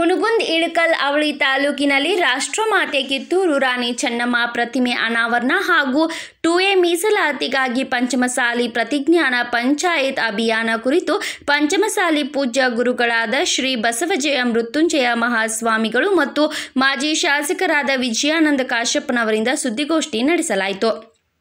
ಹುನಗುಂದ್ ಇಳಕಲ್ ಅವಳಿ ತಾಲೂಕಿನಲ್ಲಿ ರಾಷ್ಟ್ರಮಾತೆ ಕಿತ್ತೂರು ರಾಣಿ ಚೆನ್ನಮ್ಮ ಪ್ರತಿಮೆ ಅನಾವರಣ ಹಾಗೂ ಟು ಎ ಮೀಸಲಾತಿಗಾಗಿ ಪಂಚಮಸಾಲಿ ಪ್ರತಿಜ್ಞಾನ ಪಂಚಾಯತ್ ಅಭಿಯಾನ ಕುರಿತು ಪಂಚಮಸಾಲಿ ಪೂಜ್ಯ ಗುರುಗಳಾದ ಶ್ರೀ ಬಸವಜಯ ಮೃತ್ಯುಂಜಯ ಮಹಾಸ್ವಾಮಿಗಳು ಮತ್ತು ಮಾಜಿ ಶಾಸಕರಾದ ವಿಜಯಾನಂದ ಕಾಶ್ಯಪ್ಪನವರಿಂದ ಸುದ್ದಿಗೋಷ್ಠಿ ನಡೆಸಲಾಯಿತು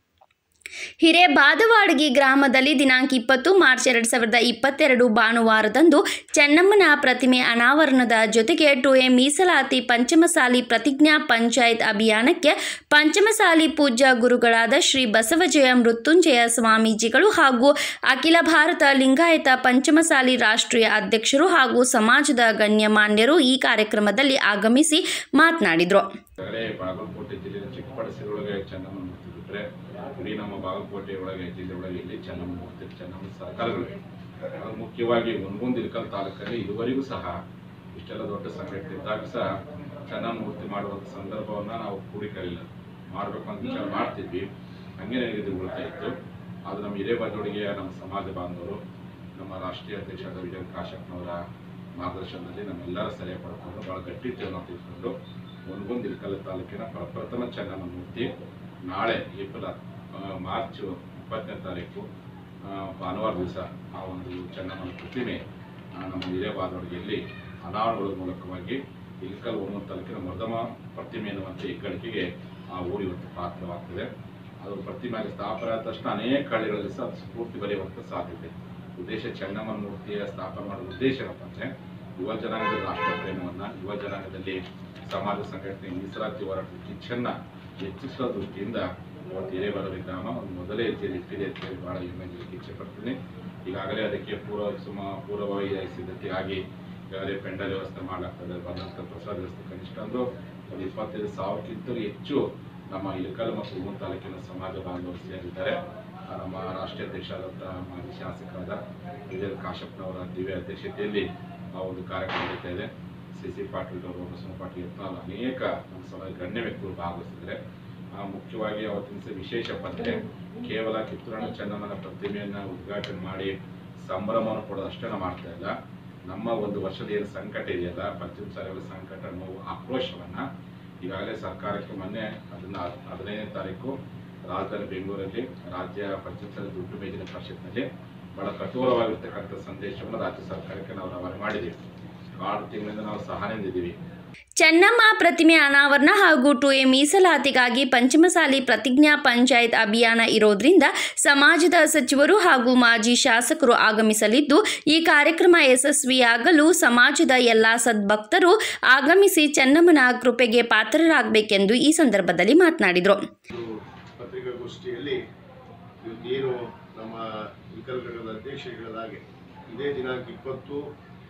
ಹಿರೇಬಾದವಾಡಗಿ ಗ್ರಾಮದಲ್ಲಿ ದಿನಾಂಕ ಇಪ್ಪತ್ತು ಮಾರ್ಚ್ ಎರಡು ಸಾವಿರದ ಇಪ್ಪತ್ತೆರಡು ಭಾನುವಾರದಂದು ಚೆನ್ನಮ್ಮನ ಪ್ರತಿಮೆ ಅನಾವರಣದ ಜೊತೆಗೆ ಟು ಎ ಮೀಸಲಾತಿ ಪಂಚಮಸಾಲಿ ಪ್ರತಿಜ್ಞಾ ಪಂಚಾಯತ್ ಅಭಿಯಾನಕ್ಕೆ ಪಂಚಮಸಾಲಿ ಪೂಜ್ಯ ಗುರುಗಳಾದ ಶ್ರೀ ಬಸವಜಯ ಮೃತ್ಯುಂಜಯ ಸ್ವಾಮೀಜಿಗಳು ಹಾಗೂ ಅಖಿಲ ಭಾರತ ಲಿಂಗಾಯತ ಪಂಚಮಸಾಲಿ ರಾಷ್ಟ್ರೀಯ ಅಧ್ಯಕ್ಷರು ಹಾಗೂ ಸಮಾಜದ ಗಣ್ಯಮಾನ್ಯರು ಈ ಕಾರ್ಯಕ್ರಮದಲ್ಲಿ ಆಗಮಿಸಿ ಮಾತನಾಡಿದರು ಈಗಾಗಲೇ ಬಾಗಲಕೋಟೆ ಜಿಲ್ಲೆಯ ಚಿಕ್ಕಪಡಸೆ ಒಳಗೆ ಚೆನ್ನಮ್ಮ ಮೂರ್ತಿ ಬಿಟ್ಟರೆ ಇಡೀ ನಮ್ಮ ಬಾಗಲಕೋಟೆ ಒಳಗೆ ಜಿಲ್ಲೆ ಒಳಗೆ ಇಲ್ಲಿ ಚೆನ್ನಮ್ಮ ಮೂರ್ತಿ ಚೆನ್ನಮ್ಮ ಸರ್ಕಾರಗಳು ಅದು ಮುಖ್ಯವಾಗಿ ಒಂದೊಂದು ಇಳಕಲ್ ತಾಲೂಕಲ್ಲಿ ಇದುವರೆಗೂ ಸಹ ಇಷ್ಟೆಲ್ಲ ದೊಡ್ಡ ಸಂಘಟನೆ ಇದ್ದಾಗ ಸಹ ಚೆನ್ನಮ್ಮ ಮೂರ್ತಿ ಮಾಡುವಂಥ ಸಂದರ್ಭವನ್ನು ನಾವು ಕೂಡಿಕಲಿಲ್ಲ ಮಾಡಬೇಕು ಅಂತ ವಿಚಾರ ಮಾಡ್ತಿದ್ವಿ ಹಂಗೆ ಇದು ಉಳ್ತಾ ಇತ್ತು ಅದು ನಮ್ಮ ಹಿರೇಬಾಜೋಡಿಗೆಯ ನಮ್ಮ ಸಮಾಜ ಬಾಂಧವರು ನಮ್ಮ ರಾಷ್ಟ್ರೀಯ ಅಧ್ಯಕ್ಷರಾದ ವಿಜಯ ಕಾಶ್ಯಪ್ನವರ ಮಾರ್ಗದರ್ಶನದಲ್ಲಿ ನಮ್ಮೆಲ್ಲರ ಸಲಹೆ ಪಡ್ಕೊಂಡು ಭಾಳ ಗಟ್ಟಿ ತೀರ್ಮಾನ ತೆಗೆದುಕೊಂಡು ಒಂದೊಂದು ಇಳಕಲ್ ತಾಲೂಕಿನ ಪ್ರಪ್ರಥಮ ಚೆನ್ನಮ್ಮ ಮೂರ್ತಿ ನಾಳೆ ಏಪ್ರಿಲ್ ಆ, ಮಾರ್ಚ್ ಇಪ್ಪತ್ತನೇ ತಾರೀಕು ಆ, ಭಾನುವಾರ ದಿವಸ ಆ ಒಂದು ಚೆನ್ನಮ್ಮನ ಪ್ರತಿಮೆ ಆ, ನಮ್ಮ ಹಿರೇಬಾದವಡಿಗೆಯಲ್ಲಿ ಅನಾವರಣಗಳ ಮೂಲಕವಾಗಿ ಇಳಕಲ್ ಒಂದೊಂದು ತಾಲೂಕಿನ ಮರ್ದಮ ಪ್ರತಿಮೆ ಎನ್ನುವಂಥ ಹೆಗ್ಗಳಿಕೆಗೆ ಆ ಊರು ಇವತ್ತು ಪಾತ್ರವಾಗ್ತದೆ ಅದು ಪ್ರತಿಮೆಯಾಗಿ ಸ್ಥಾಪನೆ ಆದ ತಕ್ಷಣ ಅನೇಕ ಹಳ್ಳಿಗಳಲ್ಲಿ ಸಹ ಅದು ಸ್ಫೂರ್ತಿ ಬರೆಯುವಂಥ ಸಾಧ್ಯತೆ ಇದೆ. ಉದ್ದೇಶ ಚೆನ್ನಮ್ಮನ ಮೂರ್ತಿಯ ಸ್ಥಾಪನೆ ಮಾಡುವ ಉದ್ದೇಶ ಏನಪ್ಪ ಅಂದರೆ ಯುವ ಜನಾಂಗದ ರಾಷ್ಟ್ರ ಪ್ರೇಮವನ್ನು ಯುವ ಜನಾಂಗದಲ್ಲಿ ಸಮಾಜ ಸಂಘಟನೆ ಮೀಸಲಾತಿ ಹೋರಾಟದ ಕಿಚ್ಚನ್ನ ಹೆಚ್ಚಿಸುವ ದೃಷ್ಟಿಯಿಂದ ಇವತ್ತು ಹಿರೇಬಾರವಿ ಗ್ರಾಮ ಒಂದು ಮೊದಲೇ ಹೆಜ್ಜೆಯಲ್ಲಿ ಇಟ್ಟಿದೆ ಅಂತ ಹೇಳಿ ಭಾಳ ಹೆಮ್ಮೆ ಇಚ್ಛೆ ಪಡ್ತೀನಿ ಈಗಾಗಲೇ ಅದಕ್ಕೆ ಪೂರ್ವ ಸುಮ ಪೂರ್ವಭಾವಿ ಸಿದ್ಧತೆ ಆಗಿ ಈಗಾಗಲೇ ಪೆಂಡಲ್ ವ್ಯವಸ್ಥೆ ಮಾಡಲಾಗ್ತದೆ ಬಂದಂಥ ಪ್ರಸಾದ ವ್ಯವಸ್ಥೆ ಕನಿಷ್ಠ ಅಂದರೂ ಒಂದು ಇಪ್ಪತ್ತೈದು ಸಾವಿರಕ್ಕಿಂತಲೂ ಹೆಚ್ಚು ನಮ್ಮ ಇಳಕಲ್ ಮತ್ತು ಹುಮ್ಮನ್ ತಾಲೂಕಿನ ಸಮಾಜ ಬಾಂಧವರು ಸೇರಿದ್ದಾರೆ ಆ, ನಮ್ಮ ರಾಷ್ಟ್ರೀಯ ಅಧ್ಯಕ್ಷರಾದಂಥ ಮಾಜಿ ಶಾಸಕರಾದ ವಿಜಯ ಕಾಶಪ್ಪನವರ ದಿವ್ಯ ಅಧ್ಯಕ್ಷತೆಯಲ್ಲಿ ಆ ಒಂದು ಕಾರ್ಯಕ್ರಮ ನಡೀತಾ ಇದೆ ಸಿ ಸಿ ಪಾಟೀಲ್ ಅವರು ಬಸವ ಪಾಟೀಲ್ ಯತ್ನಾಳ್ ಅನೇಕ ನಮ್ಮ ಸಮಾಜ ಗಣ್ಯ ವ್ಯಕ್ತಿಗಳು ಭಾಗವಹಿಸಿದ್ದಾರೆ ಆ, ಮುಖ್ಯವಾಗಿ ಅವತ್ತಿನ ದಿವಸ ವಿಶೇಷ ಪತ್ತೆ ಕೇವಲ ಕಿತ್ತೂರಾಣಿ ಚೆನ್ನಮ್ಮನ ಪ್ರತಿಮೆಯನ್ನು ಉದ್ಘಾಟನೆ ಮಾಡಿ ಸಂಭ್ರಮವನ್ನು ಕೊಡೋದು ಅಷ್ಟೇ ನಾವು ಮಾಡ್ತಾ ಇಲ್ಲ ನಮ್ಮ ಒಂದು ವರ್ಷದ ಏನು ಸಂಕಟ ಇದೆಯಲ್ಲ ಪಂಚಮ ಸಾರಿಗಳ ಸಂಕಟ ನೋವು ಆಕ್ರೋಶವನ್ನ ಈಗಾಗಲೇ ಸರ್ಕಾರಕ್ಕೆ ಮೊನ್ನೆ ಅದನ್ನ ಹದಿನೈದನೇ ತಾರೀಕು ರಾಜಧಾನಿ ಬೆಂಗಳೂರಲ್ಲಿ ರಾಜ್ಯ ಪಂಚಮ ಸಾರಿ ದುಡ್ಡು ಮೇಜಿನ ಪರಿಷತ್ನಲ್ಲಿ ಬಹಳ ಕಠೋರವಾಗಿರ್ತಕ್ಕಂಥ ಸಂದೇಶವನ್ನು ರಾಜ್ಯ ಸರ್ಕಾರಕ್ಕೆ ನಾವು ರವಾನೆ ಮಾಡಿದ್ದೀವಿ ಆರು ತಿಂಗಳಿಂದ ನಾವು ಸಹನೆಯಿಂದ ಇದ್ದೀವಿ ಚೆನ್ನಮ್ಮ ಪ್ರತಿಮೆ ಅನಾವರಣ ಹಾಗೂ ಟು ಎ ಮೀಸಲಾತಿಗಾಗಿ ಪಂಚಮಸಾಲಿ ಪ್ರತಿಜ್ಞಾ ಪಂಚಾಯತ್ ಅಭಿಯಾನ ಇರೋದ್ರಿಂದ ಸಮಾಜದ ಸಚಿವರು ಹಾಗೂ ಮಾಜಿ ಶಾಸಕರು ಆಗಮಿಸಲಿದ್ದು ಈ ಕಾರ್ಯಕ್ರಮ ಯಶಸ್ವಿಯಾಗಲು ಸಮಾಜದ ಎಲ್ಲ ಸದ್ಭಕ್ತರು ಆಗಮಿಸಿ ಚೆನ್ನಮ್ಮನ ಕೃಪೆಗೆ ಪಾತ್ರರಾಗಬೇಕೆಂದು ಈ ಸಂದರ್ಭದಲ್ಲಿ ಮಾತನಾಡಿದರು ಒಂದು ಪತ್ರಿಕಾಗೋಷ್ಠಿಯಲ್ಲಿ ಇವತ್ತೇನು ನಮ್ಮ ವಿಕಲ್ ಘಟಕದ ಅಧ್ಯಕ್ಷರುಗಳ ಹಾಗೆ ಇದೇ ದಿನಾಂಕ ಇಪ್ಪತ್ತು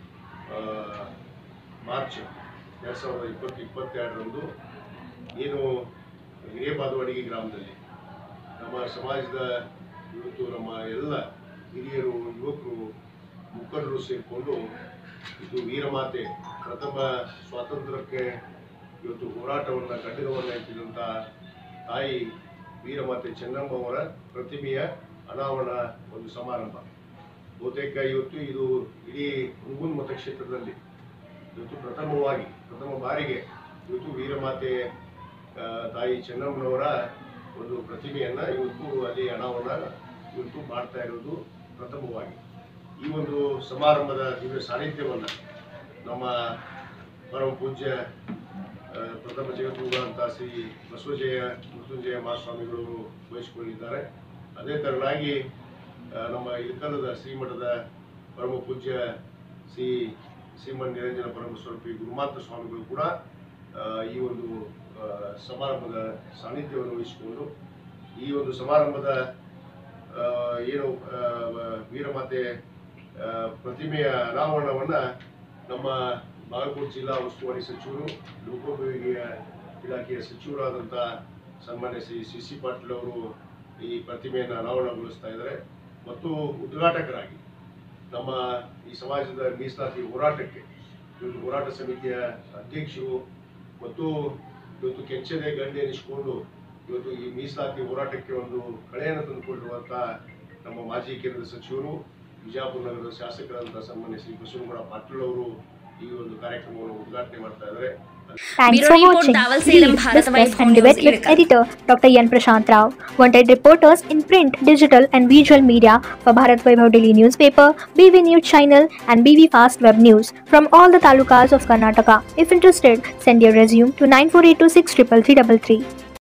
ಆ, ಮಾರ್ಚ್ ಎರಡು ಸಾವಿರದ ಇಪ್ಪತ್ತು ಇಪ್ಪತ್ತೆರಡರಂದು ಏನು ಹಿರೇಬಾದವಾಡಿಗೆ ಗ್ರಾಮದಲ್ಲಿ ನಮ್ಮ ಸಮಾಜದ ಇವತ್ತು ನಮ್ಮ ಎಲ್ಲ ಹಿರಿಯರು ಯುವಕರು ಮುಖಂಡರು ಸೇರಿಕೊಂಡು ಇದು ವೀರಮಾತೆ ಪ್ರಥಮ ಸ್ವಾತಂತ್ರ್ಯಕ್ಕೆ ಇವತ್ತು ಹೋರಾಟವನ್ನು ಖಡ್ಗವನ್ನು ಎತ್ತಿದಂಥ ತಾಯಿ ವೀರಮಾತೆ ಚೆನ್ನಮ್ಮ ಅವರ ಪ್ರತಿಮೆಯ ಅನಾವರಣ ಒಂದು ಸಮಾರಂಭ ಬಹುತೇಕ ಇವತ್ತು ಇದು ಇಡೀ ಹುಣಗುನ್ ಮತಕ್ಷೇತ್ರದಲ್ಲಿ ಇವತ್ತು ಪ್ರಥಮವಾಗಿ ಪ್ರಥಮ ಬಾರಿಗೆ ಇವತ್ತು ವೀರಮಾತೆ ಆ, ತಾಯಿ ಚೆನ್ನಮ್ಮನವರ ಒಂದು ಪ್ರತಿಮೆಯನ್ನ ಇವತ್ತು ಅಲ್ಲಿ ಅನಾವರಣ ಇವತ್ತು ಮಾಡ್ತಾ ಇರೋದು ಪ್ರಥಮವಾಗಿ ಈ ಒಂದು ಸಮಾರಂಭದ ದಿವ್ಯ ಸಾನ್ನಿಧ್ಯವನ್ನ ನಮ್ಮ ಪರಮ ಪೂಜ್ಯ ಆ, ಪ್ರಥಮ ಜಗದ್ಗುರುಗಳಂತ ಶ್ರೀ ಬಸವಜಯ ಮೃತ್ಯುಂಜಯ ಮಹಾಸ್ವಾಮಿಗಳವರು ವಹಿಸಿಕೊಂಡಿದ್ದಾರೆ ಅದೇ ತರನಾಗಿ ಆ, ನಮ್ಮ ಇಳಕಲದ ಶ್ರೀಮಠದ ಪರಮ ಪೂಜ್ಯ ಶ್ರೀ ಶ್ರೀಮನ್ ನಿರಂಜನ ಪರಮ ಸ್ವರೂಪಿ ಗುರುಮಾತ ಸ್ವಾಮಿಗಳು ಕೂಡ ಆ, ಈ ಒಂದು ಆ, ಸಮಾರಂಭದ ಸಾನ್ನಿಧ್ಯವನ್ನು ವಹಿಸಿಕೊಂಡು ಈ ಒಂದು ಸಮಾರಂಭದ ಆ, ಏನು ಆ, ವೀರಮಾತೆ ಆ, ಪ್ರತಿಮೆಯ ಅನಾವರಣವನ್ನ ನಮ್ಮ ಬಾಗಲಕೋಟೆ ಜಿಲ್ಲಾ ಉಸ್ತುವಾರಿ ಸಚಿವರು ಲೋಕೋಪಯೋಗಿ ಇಲಾಖೆಯ ಸಚಿವರಾದಂಥ ಸನ್ಮಾನ್ಯ ಶ್ರೀ ಸಿ ಸಿ ಪಾಟೀಲ್ ಅವರು ಈ ಪ್ರತಿಮೆಯನ್ನು ಅನಾವರಣಗೊಳಿಸ್ತಾ ಇದ್ದಾರೆ ಮತ್ತು ಉದ್ಘಾಟಕರಾಗಿ ನಮ್ಮ ಈ ಸಮಾಜದ ಮೀಸಲಾತಿ ಹೋರಾಟಕ್ಕೆ ಇವತ್ತು ಹೋರಾಟ ಸಮಿತಿಯ ಅಧ್ಯಕ್ಷರು ಮತ್ತು ಇವತ್ತು ಕೆಚ್ಚದೆ ಗಂಡೆ ಎನಿಸಿಕೊಂಡು ಇವತ್ತು ಈ ಮೀಸಲಾತಿ ಹೋರಾಟಕ್ಕೆ ಒಂದು ಕಳೆಯನ್ನು ತಂದುಕೊಂಡಿರುವಂಥ ನಮ್ಮ ಮಾಜಿ ಕೇಂದ್ರ ಸಚಿವರು ವಿಜಯಪುರ ನಗರದ ಶಾಸಕರಾದಂಥ ಸನ್ಮಾನ್ಯ ಶ್ರೀ ಬಸವನಗೌಡ ಪಾಟೀಲ್ ಅವರು ಈ ಒಂದು ಕಾರ್ಯ ಕಾರ್ಯಕ್ರಮವನ್ನು ಉದ್ಘಾಟನೆ ಮಾಡ್ತಾ ಇದ್ದಾರೆ Thanks Bureau for report, watching. Dawal Salem, Read, Bharat discuss Vaibhav and News, debate with Ilakal. editor Dr. Yan Prashant Rao. Wanted reporters in print, digital and visual media for Bharat Vaibhav Daily Newspaper, BV News Channel and BV Fast Web News from all the talukas of Karnataka. If interested, send your resume to 9482633333.